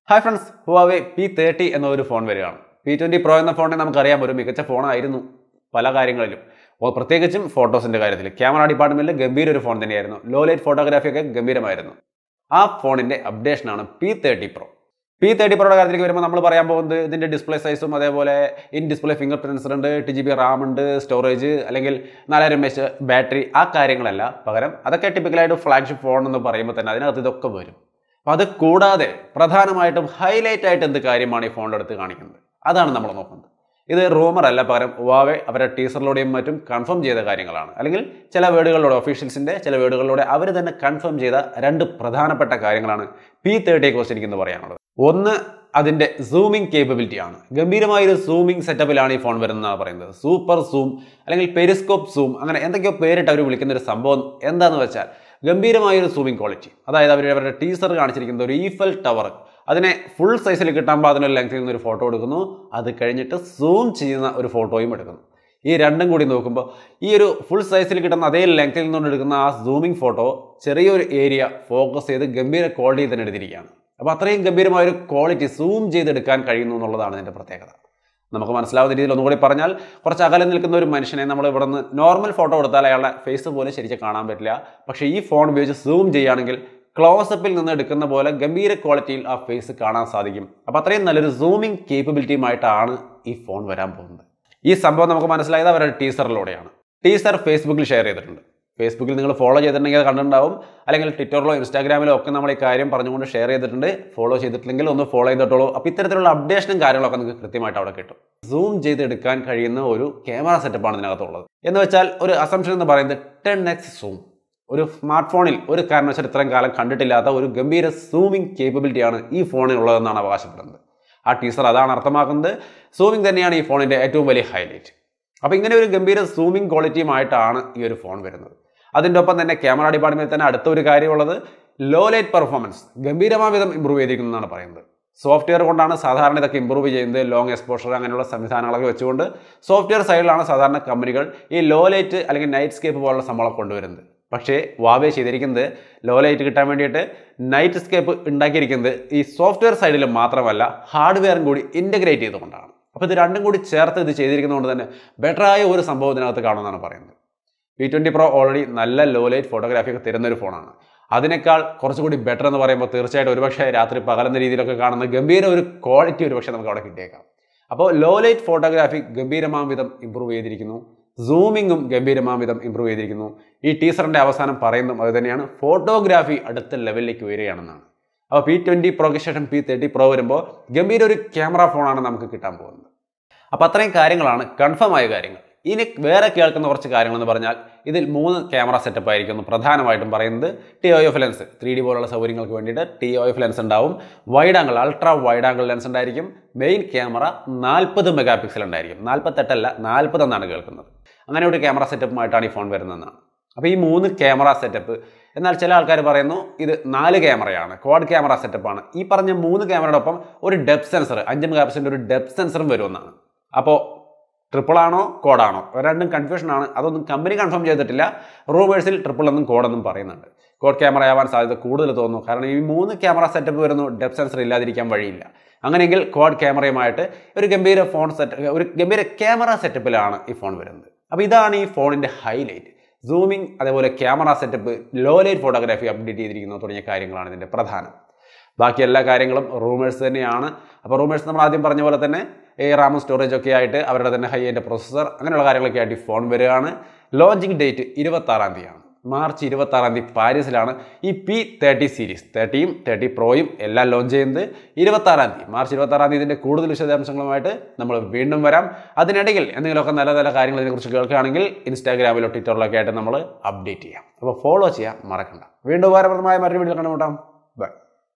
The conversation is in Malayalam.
hi friends Huawei P thirty എന്ന ഒരു ഫോൺ വരികയാണ് പി ട്വൻറ്റി പ്രോ എന്ന ഫോണിനെ നമുക്കറിയാം ഒരു മികച്ച ഫോണായിരുന്നു പല കാര്യങ്ങളിലും അപ്പോൾ പ്രത്യേകിച്ചും ഫോട്ടോസിൻ്റെ കാര്യത്തിൽ ക്യാമറ ഡിപ്പാർട്ട്മെൻറ്റിൽ ഗംഭീര ഒരു ഫോൺ തന്നെയായിരുന്നു ലോ ലൈറ്റ് ഫോട്ടോഗ്രാഫിയൊക്കെ ഗംഭീരമായിരുന്നു ആ ഫോണിൻ്റെ അപ്ഡേഷനാണ് P thirty pro P thirty പ്രോയുടെ കാര്യത്തിലേക്ക് വരുമ്പോൾ നമ്മൾ പറയാൻ പോകുന്നത് ഇതിൻ്റെ ഡിസ്പ്ലേ സൈസും അതേപോലെ ഇൻ ഡിസ്പ്ലേ ഫിംഗർ പ്രിൻസ് ഉണ്ട് എട്ട് ജി ബി റാം ഉണ്ട് സ്റ്റോറേജ് അല്ലെങ്കിൽ നാലായിരം എച്ച് ബാറ്ററി ആ കാര്യങ്ങളല്ല പകരം അതൊക്കെ ടിപ്പിക്കലായിട്ട് ഫ്ലാഗ്ഷിപ്പ് ഫോൺ എന്ന് പറയുമ്പോൾ തന്നെ അതിനകത്ത് ഇതൊക്കെ വരും അപ്പോൾ അത് കൂടാതെ പ്രധാനമായിട്ടും ഹൈലൈറ്റ് ആയിട്ട് എന്ത് കാര്യമാണ് ഈ ഫോണിലെടുത്ത് കാണിക്കുന്നത് അതാണ് നമ്മൾ നോക്കുന്നത് ഇത് റൂമർ അല്ല പകരം വാവെ അവരുടെ ടീസറിലൂടെയും മറ്റും കൺഫേം ചെയ്ത കാര്യങ്ങളാണ് അല്ലെങ്കിൽ ചില വേർഡുകളിലൂടെ ഒഫീഷ്യൽസിൻ്റെ ചില വേർഡുകളിലൂടെ അവർ തന്നെ കൺഫേം ചെയ്ത രണ്ട് പ്രധാനപ്പെട്ട കാര്യങ്ങളാണ് പി തേർട്ടിയെ കുറിച്ച് എനിക്കിന്ന് പറയാനുള്ളത് ഒന്ന് അതിൻ്റെ സൂമിംഗ് കേപ്പബിലിറ്റി ആണ് ഗംഭീരമായൊരു സൂമിംഗ് സെറ്റപ്പിലാണ് ഈ ഫോൺ വരുന്നതെന്നാണ് പറയുന്നത് സൂപ്പർ സൂം അല്ലെങ്കിൽ പെരിസ്കോപ്പ് സൂം അങ്ങനെ എന്തൊക്കെയോ പേരിട്ട് അവർ വിളിക്കുന്ന ഒരു സംഭവം എന്താണെന്ന് വെച്ചാൽ ഗംഭീരമായൊരു സൂമിംഗ് ക്വാളിറ്റി അതായത് അവർ അവരുടെ ടീസർ കാണിച്ചിരിക്കുന്നത് ഒരു ഈഫൽ ടവർ അതിനെ ഫുൾ സൈസിൽ കിട്ടുമ്പോൾ അതിനൊരു ലെങ്ത്തിൽ നിന്ന് ഒരു ഫോട്ടോ എടുക്കുന്നു അത് കഴിഞ്ഞിട്ട് സൂം ചെയ്യുന്ന ഒരു ഫോട്ടോയും എടുക്കുന്നു ഈ രണ്ടും കൂടി നോക്കുമ്പോൾ ഈ ഒരു ഫുൾ സൈസിൽ കിട്ടുന്ന അതേ ലെങ്ത്തിൽ നിന്നുകൊണ്ട് എടുക്കുന്ന ആ സൂമിംഗ് ഫോട്ടോ ചെറിയൊരു ഏരിയ ഫോക്കസ് ചെയ്ത് ഗംഭീര ക്വാളിറ്റിയിൽ തന്നെ എടുത്തിരിക്കുകയാണ് അപ്പോൾ അത്രയും ഗംഭീരമായ ഒരു ക്വാളിറ്റി സൂം ചെയ്തെടുക്കാൻ കഴിയുന്നു എന്നുള്ളതാണ് ഇതിൻ്റെ പ്രത്യേകത നമുക്ക് മനസ്സിലാവുന്ന രീതിയിൽ ഒന്നുകൂടി പറഞ്ഞാൽ കുറച്ച് അകലെ നിൽക്കുന്ന ഒരു മനുഷ്യനെ നമ്മൾ ഇവിടെ നിന്ന് നോർമൽ ഫോട്ടോ എടുത്താൽ അയാളുടെ ഫേസ് പോലും ശരിക്കും കാണാൻ പറ്റില്ല പക്ഷേ ഈ ഫോൺ ഉപയോഗിച്ച് സൂം ചെയ്യുകയാണെങ്കിൽ ക്ലോസപ്പിൽ നിന്ന് എടുക്കുന്ന പോലെ ഗംഭീര ക്വാളിറ്റിയിൽ ആ ഫേസ് കാണാൻ സാധിക്കും അപ്പോൾ അത്രയും നല്ലൊരു സൂമിംഗ് കേപ്പബിലിറ്റിയുമായിട്ടാണ് ഈ ഫോൺ വരാൻ പോകുന്നത് ഈ സംഭവം നമുക്ക് മനസ്സിലായത് അവരുടെ ടീസറിലൂടെയാണ് ടീസർ ഫേസ്ബുക്കിൽ ഷെയർ ചെയ്തിട്ടുണ്ട് ഫേസ്ബുക്കിൽ നിങ്ങൾ ഫോളോ ചെയ്തിട്ടുണ്ടെങ്കിൽ അത് കണ്ടിട്ടുണ്ടാവും അല്ലെങ്കിൽ ട്വിറ്ററിലോ ഇൻസ്റ്റാഗ്രാമിലോ ഒക്കെ നമ്മൾ ഈ കാര്യം പറഞ്ഞുകൊണ്ട് ഷെയർ ചെയ്തിട്ടുണ്ട് ഫോളോ ചെയ്തിട്ടില്ലെങ്കിൽ ഒന്ന് ഫോളോ ചെയ്തിട്ടുള്ളൂ അപ്പോൾ ഇത്തരത്തിലുള്ള അപ്ഡേഷനും കാര്യങ്ങളൊക്കെ നിങ്ങൾക്ക് കൃത്യമായിട്ട് അവിടെ കിട്ടും സൂം ചെയ്തെടുക്കാൻ കഴിയുന്ന ഒരു ക്യാമറ സെറ്റപ്പാണ് ഇതിനകത്തുള്ളത് എന്ന് വെച്ചാൽ ഒരു അസംഷൻ എന്ന് പറയുന്നത് ടെൻ എക്സ് സൂം ഒരു സ്മാർട്ട് ഫോണിൽ ഒരു കാരണവശാൽ ഇത്രയും കാലം കണ്ടിട്ടില്ലാത്ത ഒരു ഗംഭീര സൂമിംഗ് കേപ്പബിലിറ്റിയാണ് ഈ ഫോണിനുള്ളതെന്നാണ് അവകാശപ്പെടുന്നത് ആ ടീസർ അതാണ് അർത്ഥമാക്കുന്നത് സൂമിംഗ് തന്നെയാണ് ഈ ഫോണിൻ്റെ ഏറ്റവും വലിയ ഹൈലൈറ്റ് അപ്പോൾ ഇങ്ങനെ ഒരു ഗംഭീര സൂമിംഗ് ക്വാളിറ്റിയുമായിട്ടാണ് ഈ ഒരു ഫോൺ വരുന്നത് അതിൻ്റെ ഒപ്പം തന്നെ ക്യാമറ ഡിപ്പാർട്ട്മെൻറ്റിൽ തന്നെ അടുത്ത ഒരു കാര്യമുള്ളത് ലോ ലൈറ്റ് പെർഫോമൻസ് ഗംഭീരമായ വിധം ഇമ്പ്രൂവ് ചെയ്തിരിക്കുന്നതാണ് പറയുന്നത് സോഫ്റ്റ്വെയർ കൊണ്ടാണ് സാധാരണ ഇതൊക്കെ ഇമ്പ്രൂവ് ചെയ്യുന്നത് ലോങ് എക്സ്പോഷർ അങ്ങനെയുള്ള സംവിധാനങ്ങളൊക്കെ വെച്ചുകൊണ്ട് സോഫ്റ്റ്വെയർ സൈഡിലാണ് സാധാരണ കമ്പനികൾ ഈ ലോ ലൈറ്റ് അല്ലെങ്കിൽ നൈറ്റ് സ്കേപ്പ് പോലുള്ള സംഭവം കൊണ്ടുവരുന്നത് പക്ഷേ വാവേ ചെയ്തിരിക്കുന്നത് ലോ ലൈറ്റ് കിട്ടാൻ വേണ്ടിയിട്ട് നൈറ്റ് സ്കേപ്പ് ഉണ്ടാക്കിയിരിക്കുന്നത് ഈ സോഫ്റ്റ്വെയർ സൈഡിൽ മാത്രമല്ല ഹാർഡ്വെയറും കൂടി ഇൻറ്റഗ്രേറ്റ് ചെയ്തുകൊണ്ടാണ് അപ്പോൾ ഇത് രണ്ടും കൂടി ചേർത്ത് ഇത് ചെയ്തിരിക്കുന്നതുകൊണ്ട് തന്നെ ബെറ്ററായ ഒരു സംഭവം ഇതിനകത്ത് കാണുമെന്നാണ് പറയുന്നത് പി ട്വൻറ്റി പ്രോ ഓൾറെഡി നല്ല ലോ ലൈറ്റ് ഫോട്ടോഗ്രാഫി ഒക്കെ തരുന്ന ഒരു ഫോണാണ് അതിനേക്കാൾ കുറച്ചുകൂടി ബെറ്റർ എന്ന് പറയുമ്പോൾ തീർച്ചയായിട്ടും ഒരുപക്ഷെ രാത്രി പകലുന്ന രീതിയിലൊക്കെ കാണുന്ന ഗംഭീര ഒരു ക്വാളിറ്റി ഒരുപക്ഷെ നമുക്ക് അവിടെ കിട്ടിയേക്കാം അപ്പോൾ ലോ ലൈറ്റ് ഫോട്ടോഗ്രാഫി ഗംഭീരമാം വിധം ഇമ്പ്രൂവ് ചെയ്തിരിക്കുന്നു സൂമിങ്ങും ഗംഭീരമാം വിധം ഇമ്പ്രൂവ് ചെയ്തിരിക്കുന്നു ഈ ടീസറിൻ്റെ അവസാനം പറയുന്നതും അത് തന്നെയാണ് ഫോട്ടോഗ്രാഫി അടുത്ത ലെവലിലേക്ക് വരികയാണെന്നാണ് അപ്പോൾ പി ട്വൻറ്റി പ്രോയ്ക്ക് ശേഷം പി തേർട്ടി പ്രോ വരുമ്പോൾ ഗംഭീര ഒരു ക്യാമറ ഫോണാണ് നമുക്ക് കിട്ടാൻ പോകുന്നത് അപ്പോൾ അത്രയും കാര്യങ്ങളാണ് കൺഫേം ആയ കാര്യങ്ങൾ ഇനി വേറെ കേൾക്കുന്ന കുറച്ച് കാര്യങ്ങളെന്ന് പറഞ്ഞാൽ ഇതിൽ മൂന്ന് ക്യാമറ സെറ്റപ്പ് ആയിരിക്കും പ്രധാനമായിട്ടും പറയുന്നത് T O F lens three D പോലുള്ള സൗകര്യങ്ങൾക്ക് വേണ്ടിയിട്ട് ടി ഒ എഫ് ലെൻസ് ഉണ്ടാവും wide angle ultra wide angle lens ഉണ്ടായിരിക്കും മെയിൻ ക്യാമറ നാൽപ്പത് മെഗാ പിക്സൽ ഉണ്ടായിരിക്കും നാൽപ്പത്തെട്ടല്ല നാൽപ്പത് എന്നാണ് കേൾക്കുന്നത് അങ്ങനെ ഒരു ക്യാമറ സെറ്റപ്പുമായിട്ടാണ് ഈ ഫോൺ വരുന്നതെന്നാണ് അപ്പോൾ ഈ മൂന്ന് ക്യാമറ സെറ്റപ്പ് എന്നാൽ ചില ആൾക്കാർ പറയുന്നു ഇത് നാല് ക്യാമറയാണ് ക്വാഡ് ക്യാമറ സെറ്റപ്പാണ് ഈ പറഞ്ഞ മൂന്ന് ക്യാമറയുടെ ഒപ്പം ഒരു ഡെപ്ത് സെൻസർ അഞ്ച് മെഗാ പിക്സലിൻ്റെ ഒരു ഡെപ്ത് സെൻസറും വരുമെന്നാണ് അപ്പോൾ ട്രിപ്പിൾ ആണോ കോഡാണോ രണ്ടും കൺഫ്യൂഷൻ ആണ് അതൊന്നും കമ്പനി കൺഫേം ചെയ്തിട്ടില്ല റൂവേഴ്സിൽ ട്രിപ്പിൾ എന്നും കോഡെന്നും പറയുന്നുണ്ട് കോഡ് ക്യാമറ ആവാൻ സാധ്യത കൂടുതൽ തോന്നുന്നു കാരണം ഈ മൂന്ന് ക്യാമറ സെറ്റപ്പ് വരുന്നു ഡെപ് സെൻസർ ഇല്ലാതിരിക്കാൻ വഴിയില്ല അങ്ങനെയെങ്കിൽ കോഡ് ക്യാമറയുമായിട്ട് ഒരു ഗംഭീര ഫോൺ സെറ്റ് ഒരു ഗംഭീര ക്യാമറ സെറ്റപ്പിലാണ് ഈ ഫോൺ വരുന്നത് അപ്പോൾ ഇതാണ് ഈ ഫോണിൻ്റെ ഹൈലൈറ്റ് സൂമിങ് അതേപോലെ camera setup low light photography update ചെയ്തിരിക്കുന്നു തുടങ്ങിയ കാര്യങ്ങളാണ് ഇതിൻ്റെ പ്രധാനം ബാക്കി എല്ലാ കാര്യങ്ങളും റൂമേഴ്സ് തന്നെയാണ് അപ്പോൾ റൂമേഴ്സ് നമ്മൾ ആദ്യം പറഞ്ഞ പോലെ തന്നെ ഈ റാമും സ്റ്റോറേജ് ഒക്കെ ആയിട്ട് അവരുടെ തന്നെ ഹൈ എൻ്റെ പ്രൊസസ്സർ അങ്ങനെയുള്ള കാര്യങ്ങളൊക്കെ ആയിട്ട് ഈ ഫോൺ വരികയാണ് ലോഞ്ചിങ് ഡേറ്റ് ഇരുപത്താറാം തീയതിയാണ് മാർച്ച് ഇരുപത്താറാം തീയതി പാരീസിലാണ് ഈ പി തേർട്ടി സീരീസ് തേർട്ടിയും തേർട്ടി പ്രോയും എല്ലാം ലോഞ്ച് ചെയ്യുന്നത് ഇരുപത്താറാം തീയതി മാർച്ച് ഇരുപത്താറാം തീയതിൻ്റെ കൂടുതൽ വിശദാംശങ്ങളുമായിട്ട് നമ്മൾ വീണ്ടും വരാം അതിനിടയിൽ എന്തെങ്കിലുമൊക്കെ നല്ല നല്ല കാര്യങ്ങൾ ഇതിനെക്കുറിച്ച് കേൾക്കുകയാണെങ്കിൽ ഇൻസ്റ്റാഗ്രാമിലോ ട്വിറ്ററിലോ ഒക്കെ ആയിട്ട് നമ്മൾ അപ്ഡേറ്റ് ചെയ്യാം അപ്പോൾ ഫോളോ ചെയ്യാൻ മറക്കണ്ട വീണ്ടും ഉപകാരപ്രദമായ മറ്റൊരു വീഡിയോ കണ്ടുമുട്ടാം ബൈ